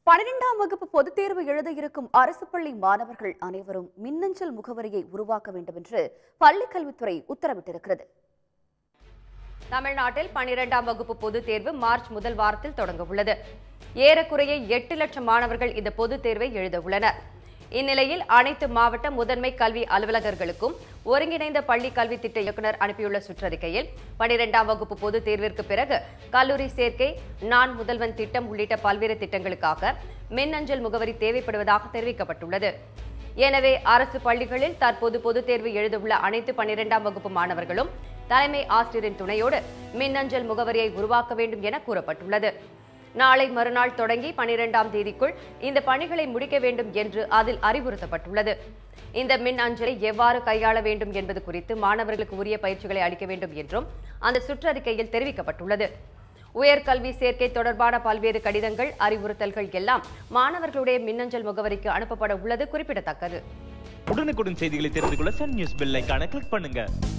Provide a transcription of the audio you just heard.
பன்னிரெண்டாம் வகுப்பு பொதுத் தேர்வு எழுத இருக்கும் அரசு பள்ளி மாணவர்கள் அனைவரும் மின்னஞ்சல் முகவரியை உருவாக்க வேண்டும் என்று பள்ளிக் கல்வித்துறை உத்தரவிட்டிருக்கிறது தமிழ்நாட்டில் பனிரெண்டாம் வகுப்பு பொதுத் தேர்வு மார்ச் முதல் வாரத்தில் தொடங்க உள்ளது ஏறக்குறைய எட்டு லட்சம் மாணவர்கள் இந்த பொதுத் தேர்வை எழுத உள்ளனர் இந்நிலையில் அனைத்து மாவட்ட முதன்மை கல்வி அலுவலகர்களுக்கும் ஒருங்கிணைந்த பள்ளி கல்வி திட்ட இயக்குநர் அனுப்பியுள்ள சுற்றறிக்கையில் பனிரெண்டாம் வகுப்பு பொதுத் தேர்விற்கு பிறகு கல்லூரி சேர்க்கை நான் முதல்வன் திட்டம் உள்ளிட்ட பல்வேறு திட்டங்களுக்காக மின்னஞ்சல் முகவரி தேவைப்படுவதாக தெரிவிக்கப்பட்டுள்ளது எனவே அரசு பள்ளிகளில் தற்போது பொதுத் தேர்வு எழுதவுள்ள அனைத்து பன்னிரெண்டாம் வகுப்பு மாணவர்களும் தலைமை ஆசிரியரின் துணையோடு மின்னஞ்சல் முகவரியை உருவாக்க வேண்டும் என கூறப்பட்டுள்ளது நாளை மறுநாள் தொடங்கி பனிரெண்டாம் தேதிக்குள் இந்த பணிகளை முடிக்க வேண்டும் என்று அதில் அறிவுறுத்தப்பட்டுள்ளது இந்த மின் அஞ்சலை எவ்வாறு கையாள வேண்டும் என்பது குறித்து மாணவர்களுக்கு உரிய பயிற்சிகளை அளிக்க வேண்டும் என்றும் அந்த சுற்றறிக்கையில் தெரிவிக்கப்பட்டுள்ளது உயர்கல்வி சேர்க்கை தொடர்பான பல்வேறு கடிதங்கள் அறிவுறுத்தல்கள் எல்லாம் மாணவர்களுடைய மின்னஞ்சல் முகவரிக்கு அனுப்பப்பட உள்ளது குறிப்பிடத்தக்கது உடனுக்குடன் செய்திகளை தெரிந்து கொள்ள சன் நியூஸ் பெல் ஐகானை கிளிக் பண்ணுங்க